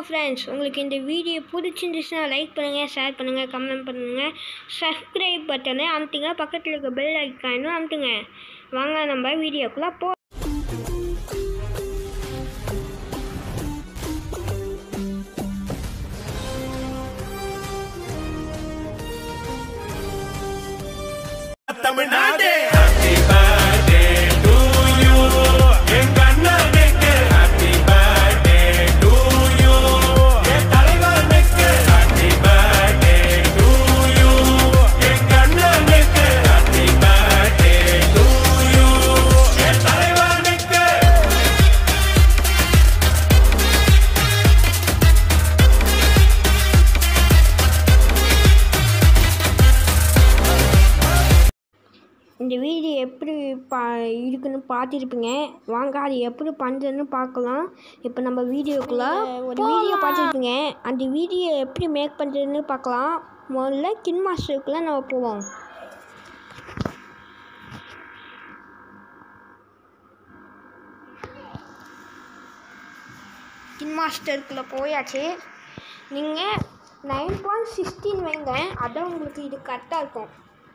Friends உங்களுக்கு இந்த video பிடிச்சிருந்துச்சுன்னா லைக் பண்ணுங்கள் ஷேர் பண்ணுங்கள் கமெண்ட் பண்ணுங்கள் சப்ஸ்கிரைப் பட்டனை அமுத்துங்க பக்கத்தில் இருக்க பெல் ஐக்கானும் அமுத்துங்க வாங்க நம்ம வீடியோக்குள்ளே போ Tamil Nadu happy birthday to you எங்க அண்ணனுக்கு ஹாப்பி பர்த்டே டு யூ என் தலைவனுக்கு ஹாப்பி பர்த்டே டு யூ எங்க அண்ணனுக்கு ஹாப்பி பர்த்டே டு யூ என் தலைவனுக்கு இந்த வீடியோ எப்படி பா இருக்குன்னு பார்த்துருப்பீங்க வாங்க அது எப்படி பண்ணுறதுன்னு பார்க்கலாம் இப்போ நம்ம வீடியோக்குள்ளே ஒரு வீடியோ பார்த்துருப்பீங்க அந்த வீடியோ எப்படி மேக் பண்ணுறதுன்னு பார்க்கலாம் முதல்ல கின் மாஸ்டருக்குள்ளே நம்ம போவோம் கின் மாஸ்டருக்குள்ளே போயாச்சு நீங்கள் நைன் பாயிண்ட் சிக்ஸ்டீன் வைங்க அதான் உங்களுக்கு இது கரெக்டாக இருக்கும்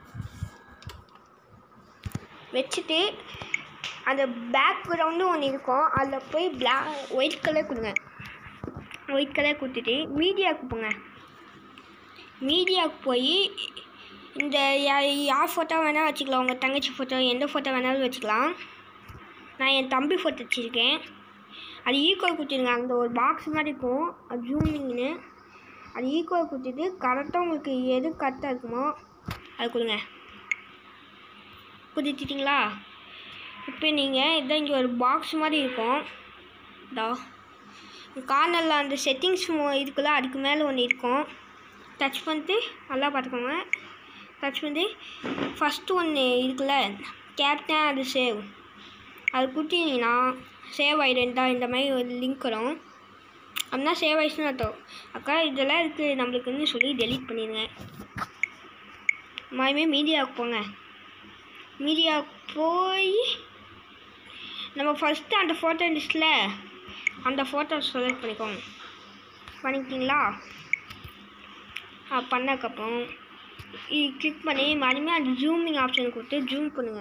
வச்சுட்டு அந்த பேக்ரவுண்டு ஒன்று இருக்கும் அதில் போய் பிளா ஒயிட் கலர் கொடுங்க ஒயிட் கலர் கொடுத்துட்டு மீடியாவுக்கு போங்க மீடியாவுக்கு போய் இந்த யா- யார் ஃபோட்டோ வேணால் வச்சுக்கலாம் உங்கள் தங்கச்சி ஃபோட்டோ எந்த ஃபோட்டோ வேணாலும் வச்சுக்கலாம் நான் என் தம்பி ஃபோட்டோ வச்சுருக்கேன் அது ஈக்குவல் கொடுத்துருங்க அந்த ஒரு பாக்ஸ் மாதிரி இருக்கும் அது ஜூமிங்னு அது ஈக்குவல் கொடுத்துட்டு கரெக்டாக உங்களுக்கு எது கரெக்டாக இருக்குமோ அது கொடுங்க புதுச்சிட்டிங்களா இப்போ நீங்கள் இதான் இங்கே ஒரு பாக்ஸ் மாதிரி இருக்கும் இதோ கார்னரில் அந்த செட்டிங்ஸ் இருக்குல்ல அதுக்கு மேலே ஒன்று இருக்கும் டச் பண்ணிட்டு நல்லா பார்த்துக்கோங்க டச் பண்ணிட்டு ஃபஸ்ட்டு ஒன்று இருக்குல்ல கேப்டன் அது சேவ் அது கொடுத்தீங்கன்னா சேவ் ஆகிடுண்டா இந்த மாதிரி ஒரு லிங்க் வரும் அப்படின்னா சேவ் ஆயிடுச்சுன்னு அர்த்தம் அக்கா இதெல்லாம் இருக்குது நம்மளுக்குன்னு சொல்லி டெலீட் பண்ணிடுங்க மறுபடியும் மீடியாவுக்கு போங்க மீடியா போய் நம்ம ஃபஸ்ட்டு அந்த ஃபோட்டோ லிஸ்ட்டில் அந்த ஃபோட்டோ செலக்ட் பண்ணிக்கோங்க பண்ணிக்கிங்களா பண்ணக்கப்புறம் கிளிக் பண்ணி மறுபடியும் அந்த ஜூமிங் ஆப்ஷன் கொடுத்து ஜூம் பண்ணுங்க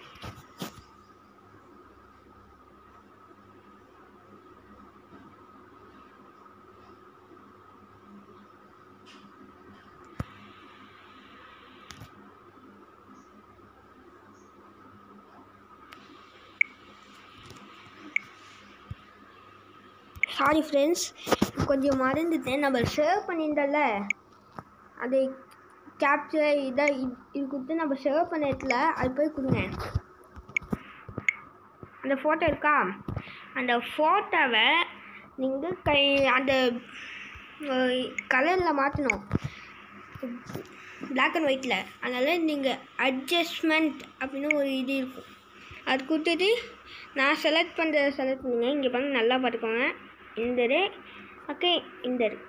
சாரி ஃப்ரெண்ட்ஸ் கொஞ்சம் மறந்துட்டேன் நம்ம சேவ் பண்ணியிருந்தோம்ல அதை கேப்சர் இதை இது- இது கொடுத்து நம்ம சேவ் பண்ண இடத்துல அது போய் கொடுங்க அந்த ஃபோட்டோ இருக்கா அந்த ஃபோட்டோவை நீங்கள் கை அந்த கலரில் மாற்றணும் Black அண்ட் ஒயிட்டில் அதனால் நீங்கள் அட்ஜஸ்ட்மெண்ட் அப்படின்னு ஒரு இது இருக்கும் அது கொடுத்துட்டு நான் செலக்ட் பண்ணுறத செலக்ட் பண்ணுங்க இங்கே பாருங்க நல்லா பார்த்துக்கோங்க இந்த இது ஓகே இந்த இது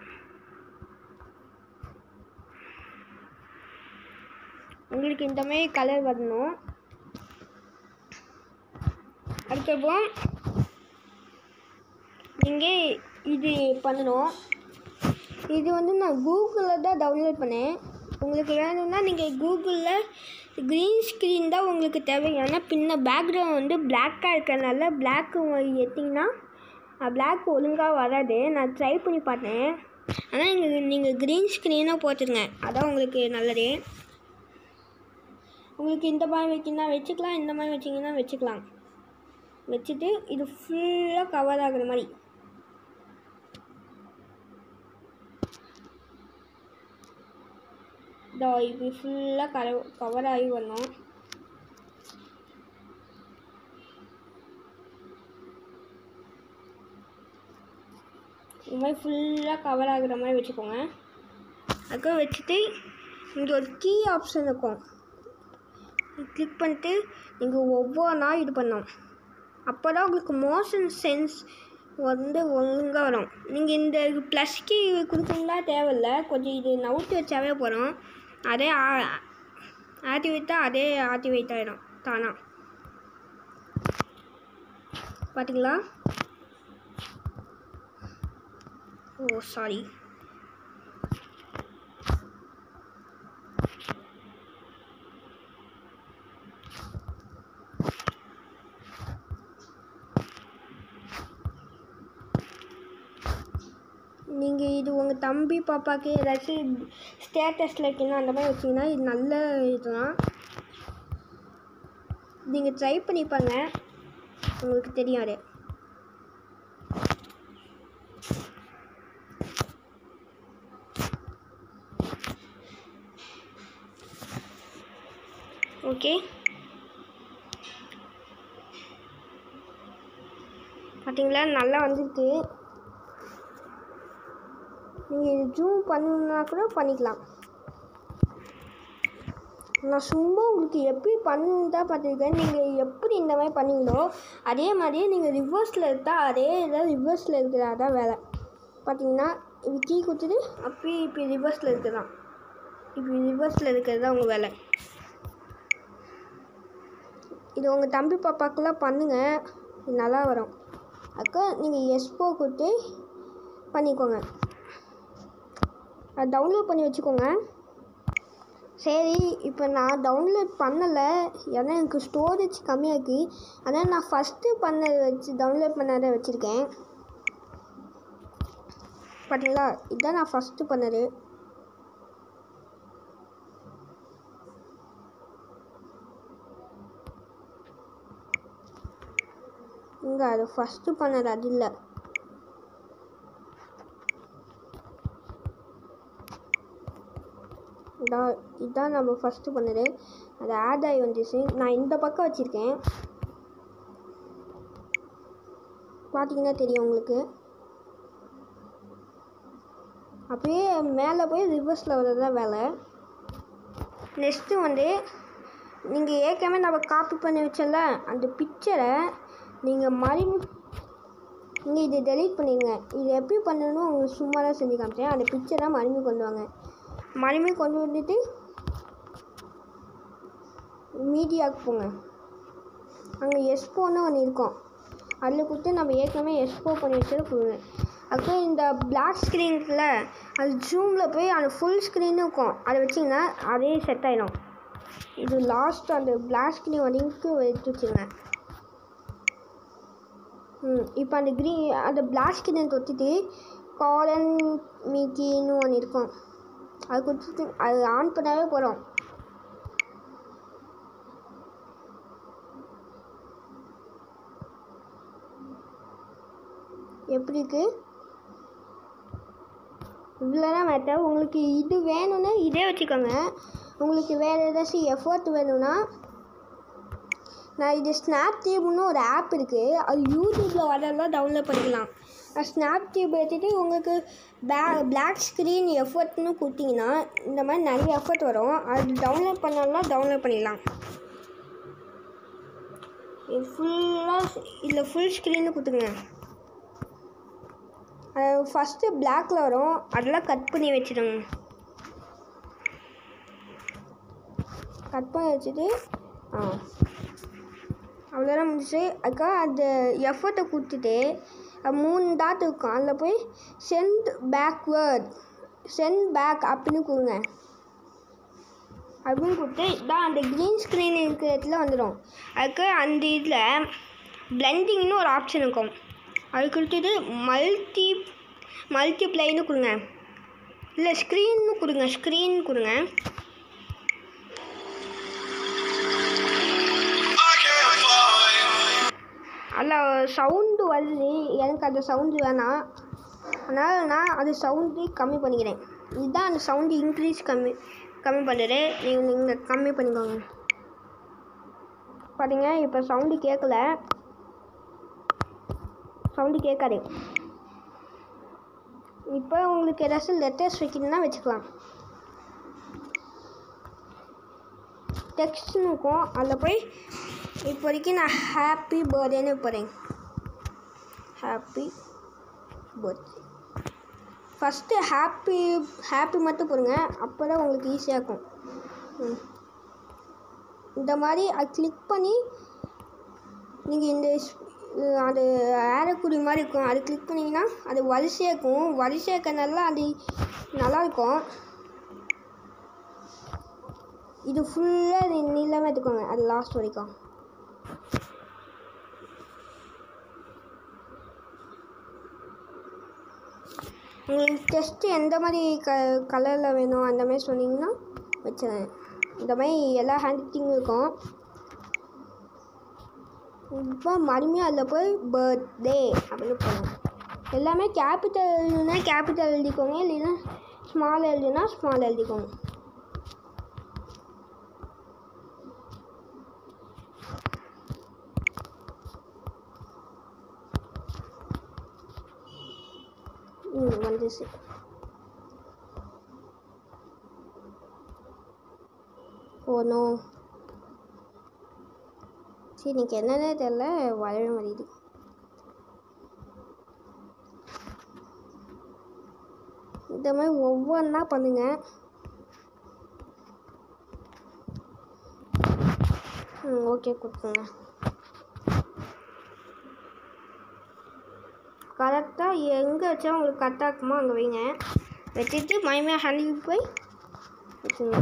உங்களுக்கு இந்த மாதிரி கலர் வரணும் அதுக்கப்புறம் நீங்கள் இது பண்ணணும் இது வந்து நான் கூகுளில் தான் டவுன்லோட் பண்ணேன் உங்களுக்கு வேணும்னா நீங்கள் கூகுளில் க்ரீன் ஸ்க்ரீன் தான் உங்களுக்கு தேவை ஏன்னா பின்ன பேக்ரவுண்ட் வந்து பிளாக்காக இருக்கிறதுனால பிளாக்கு எடுத்திங்கன்னா பிளாக் ஒழுங்காக வராது நான் ட்ரை பண்ணி பார்த்தேன் ஆனால் நீங்கள் நீங்கள் க்ரீன் ஸ்க்ரீனாக போட்டுருங்க அதான் உங்களுக்கு நல்லது உங்களுக்கு இந்த மாதிரி வைக்கணும்னா வச்சுக்கலாம் இந்த மாதிரி வச்சிங்கன்னா வச்சுக்கலாம் வச்சுட்டு இது ஃபுல்லாக கவர் ஆகுற மாதிரி இதோ இப்படி ஃபுல்லாக கர கவர் ஆகி வரணும் இது மாதிரி ஃபுல்லாக கவர் ஆகுற மாதிரி வச்சுக்கோங்க அதுக்கு வச்சுட்டு இங்கே ஒரு கீ ஆப்ஷன் இருக்கும் கிளிக் பண்ணிட்டு நீங்கள் ஒவ்வொன்றா இது பண்ணணும் அப்போ தான் உங்களுக்கு மோஷன் சென்ஸ் வந்து ஒழுங்காக வரும் நீங்கள் இந்த ப்ளஸ் கீ கொடுத்தீங்களா தேவையில்ல கொஞ்சம் இது நவுத்தி வச்சாவே போகிறோம் அதே ஆக்டிவேட்டாக அதே ஆக்டிவேட் ஆகிடும் தானா பார்த்தீங்களா ஓ சாரி நீங்கள் இது உங்கள் தம்பி பாப்பாக்கு ஏதாச்சும் ஸ்டேட்டஸில் வைக்கணும் அந்த மாதிரி வச்சிங்கன்னா இது நல்ல இதுதான் நீங்கள் ட்ரை பண்ணி பாருங்க உங்களுக்கு தெரியும் அது ஓகே பார்த்தீங்களா நல்லா வந்திருக்கு நீங்கள் இது ஜூம் பண்ணணுன்னா கூட பண்ணிக்கலாம் நான் சும்மா உங்களுக்கு எப்படி பண்ணணும் தான் பார்த்துருக்கேன் நீங்கள் எப்படி இந்த மாதிரி பண்ணீங்களோ அதே மாதிரியே நீங்கள் ரிவர்ஸில் எடுத்தால் அதே இதில் ரிவர்ஸில் இருக்கிறதா தான் வேலை பார்த்தீங்கன்னா இப்படி கீ கொடுத்துட்டு அப்படியே இப்படி ரிவர்ஸில் இருக்குதான் இப்படி ரிவர்ஸில் இருக்கிறது தான் உங்கள் வேலை இது உங்கள் தம்பி பாப்பாக்கெல்லாம் பண்ணுங்கள் இது நல்லா வரும் அக்கா நீங்கள் எஸ்போ கொடுத்து பண்ணிக்கோங்க அது டவுன்லோட் பண்ணி வச்சுக்கோங்க சரி இப்போ நான் டவுன்லோட் பண்ணலை ஏன்னா எனக்கு ஸ்டோரேஜ் கம்மியாக இருக்குது அதனால் நான் ஃபஸ்ட்டு பண்ணதை வச்சு டவுன்லோட் பண்ணதை வச்சுருக்கேன் பார்த்தீங்களா இதுதான் நான் ஃபஸ்ட்டு பண்ணது இங்கே அது ஃபஸ்ட்டு பண்ணது அது இல்லை இதான் இதான் நம்ம ஃபஸ்ட்டு பண்ணது அது ஆட் ஆகி வந்துச்சு நான் இந்த பக்கம் வச்சுருக்கேன் பார்த்தீங்கன்னா தெரியும் உங்களுக்கு அப்படியே மேலே போய் ரிவர்ஸில் வர்றது தான் வேலை நெக்ஸ்ட்டு வந்து நீங்கள் ஏற்கனவே நம்ம காப்பி பண்ணி வச்சல அந்த பிக்சரை நீங்கள் மறுபடியும் நீங்கள் இதை டெலீட் பண்ணிடுங்க இது எப்படி பண்ணணும் உங்களுக்கு சும்மா தான் செஞ்சு காமிச்சேன் அந்த பிக்சரை மறுபடியும் கொண்டு வாங்க மறுபடியும் கொண்டு வந்துட்டு மீடியாவுக்கு போங்க அங்கே எஸ்போன்னு ஒன்று இருக்கும் அதில் கொடுத்து நம்ம ஏற்கனவே எஸ்போ பண்ணி வச்சதை கொடுங்க அதுக்கு இந்த பிளாக் ஸ்க்ரீன் இருக்குல்ல அது ஜூமில் போய் அந்த ஃபுல் ஸ்க்ரீனும் இருக்கும் அதை வச்சிங்கன்னா அதே செட் ஆகிடும் இது லாஸ்ட் அந்த பிளாக் ஸ்க்ரீன் வரைக்கும் எடுத்து வச்சுங்க ம் இப்போ அந்த க்ரீன் அந்த பிளாக் ஸ்க்ரீனை தொட்டுட்டு காலன் மீக்கின்னு ஒன்று இருக்கும் அது கொடுத்துட்டு அது ஆன் பண்ணாவே போகிறோம் எப்படி இருக்கு இவ்வளோதான் மேட்டர் உங்களுக்கு இது வேணும்னா இதே வச்சுக்கோங்க உங்களுக்கு வேறு ஏதாச்சும் எஃபர்ட் வேணும்னா நான் இது ஸ்னாப் டியூப்னு ஒரு ஆப் இருக்குது அது யூடியூப்பில் வரதெல்லாம் டவுன்லோட் பண்ணிக்கலாம் ஸ்னாப் டியூப் எடுத்துகிட்டு உங்களுக்கு பே பிளாக் ஸ்க்ரீன் எஃபர்ட்னு கொடுத்தீங்கன்னா இந்த மாதிரி நிறைய எஃபர்ட் வரும் அது டவுன்லோட் பண்ணலாம் டவுன்லோட் பண்ணிடலாம் இது ஃபுல்லாக இதில் ஃபுல் ஸ்க்ரீனு கொடுத்துங்க ஃபஸ்ட்டு பிளாக்ல வரும் அதெல்லாம் கட் பண்ணி வச்சிடுங்க கட் பண்ணி வச்சுட்டு ஆ அவ்வளோதான் முடிச்சு அதுக்கா அந்த எஃபர்ட்டை கொடுத்துட்டு அது மூணு டாட் இருக்கும் அதில் போய் சென்ட் பேக்வேர்ட் சென்ட் பேக் அப்படின்னு கொடுங்க அப்படின்னு கொடுத்து இதான் அந்த க்ரீன் ஸ்க்ரீன் இருக்கிற இடத்துல வந்துடும் அதுக்கு அந்த இதில் பிளெண்டிங்னு ஒரு ஆப்ஷன் இருக்கும் அது கொடுத்துட்டு மல்டி மல்டிப்ளைன்னு கொடுங்க இல்லை ஸ்க்ரீன்னு கொடுங்க ஸ்க்ரீன் கொடுங்க அதில் சவுண்டு வருது எனக்கு அந்த சவுண்டு வேணாம் அதனால் நான் அது சவுண்டு கம்மி பண்ணிக்கிறேன் இதுதான் அந்த சவுண்டு இன்க்ரீஸ் கம்மி கம்மி பண்ணுறது நீங்கள் நீங்கள் கம்மி பண்ணிக்கோங்க பார்த்தீங்க இப்போ சவுண்டு கேட்கல சவுண்டு கேட்காது இப்போ உங்களுக்கு ஏதாச்சும் லெட்டர்ஸ் வைக்கணும்னா வச்சுக்கலாம் டெக்ஸ்ட்னு இருக்கும் அதில் போய் இப்போதைக்கு நான் ஹாப்பி பர்த்டேன்னு போகிறேன் happy birthday first happy happy மட்டும் போடுங்க அப்போ தான் உங்களுக்கு ஈஸியாக இருக்கும் ம். இந்த மாதிரி அது கிளிக் பண்ணி நீங்கள் இந்த அஹ் அது ஏறக்குடி மாதிரி இருக்கும் அது கிளிக் பண்ணிங்கன்னா அது வரிசையாக இருக்கும் வரிசையாக இருக்கனால அது நல்லாயிருக்கும் இது ஃபுல்லாக நீளமாக எடுத்துக்கோங்க அது லாஸ்ட் வரைக்கும் உங்களுக்கு டெஸ்ட்டு எந்த மாதிரி க கலரில் வேணும் அந்த மாதிரி சொன்னீங்கன்னா வச்சுருவேன் இந்த மாதிரி எல்லா ஹேண்ட் ரைட்டிங்கும் இருக்கும் இப்போ மறுபடியும் அதில் போய் பர்த்டே அப்படின்னு போகணும் எல்லாமே கேபிட்டல் எழுதுனா கேபிட்டல் எழுதிக்கோங்க இல்லைன்னா ஸ்மால் எழுதுனா ஸ்மால் எழுதிக்கோங்க ம் வந்துச்சு ஓ நோ சரி இன்னைக்கு என்னன்னே தெரில வரவே மாட்டேங்குது இந்த மாதிரி ஒவ்வொன்றா பண்ணுங்க ம் ஓகே கொடுத்துங்க கரெக்டாக எங்கே வச்சா உங்களுக்கு கரெக்டாக இருக்குமோ அங்கே வைங்க வச்சுட்டு மயமையாக ஹேண்டில் போய் வச்சுங்க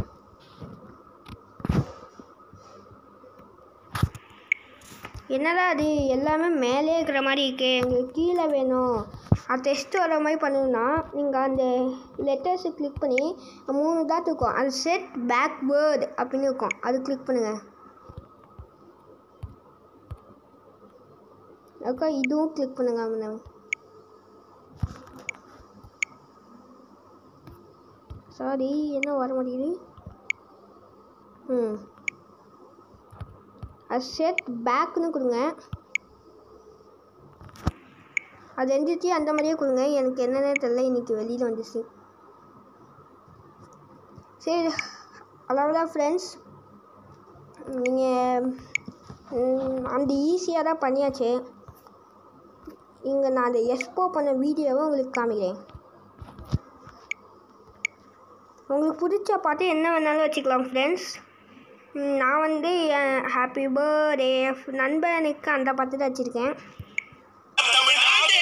என்னடா அது எல்லாமே மேலே இருக்கிற மாதிரி இருக்கே எங்களுக்கு கீழே வேணும் அது டெஸ்ட் வர மாதிரி பண்ணணும்னா நீங்கள் அந்த லெட்டர்ஸை கிளிக் பண்ணி மூணு தான் இருக்கும் அது செட் பேக்வேர்டு அப்படின்னு இருக்கும் அது கிளிக் பண்ணுங்கள் அக்கா இதுவும் கிளிக் பண்ணுங்க மேடம் சாரி என்ன வர மாட்டேங்குது ம் அது செட் பேக்னு கொடுங்க அது எந்திரிச்சு அந்த மாதிரியே கொடுங்க எனக்கு என்னென்ன தெரியல இன்னைக்கு வெளியில் வந்துச்சு சரி அவ்வளோதான் ஃப்ரெண்ட்ஸ் நீங்கள் அந்த ஈஸியாக தான் பண்ணியாச்சு இங்கே நான் அந்த எக்ஸ்போ பண்ண வீடியோவை உங்களுக்கு காமிக்கிறேன் உங்களுக்கு பிடிச்ச பாட்டு என்ன வேணாலும் வச்சுக்கலாம் ஃப்ரெண்ட்ஸ் நான் வந்து ஹாப்பி பர்த்டே நண்பனுக்கு அந்த பாட்டு தான் வச்சுருக்கேன் தமிழ்நாடே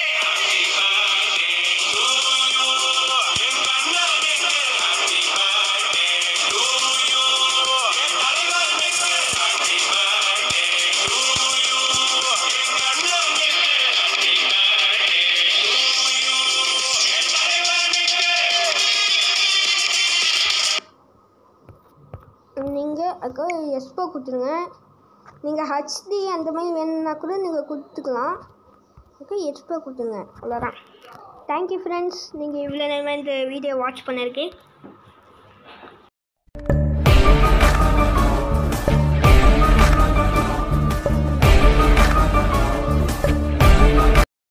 நீங்கள் அக்கா எஸ்போ கொடுத்துருங்க நீங்கள் ஹச்டி அந்த மாதிரி வேணும்னா கூட நீங்கள் கொடுத்துக்கலாம் ஓகே எக்ஸ்போ கொடுத்துருங்க அவ்வளோதான் தேங்க்யூ ஃப்ரெண்ட்ஸ் நீங்கள் இவ்வளோ நேரமாக இந்த வீடியோ வாட்ச் பண்ணியிருக்கேன்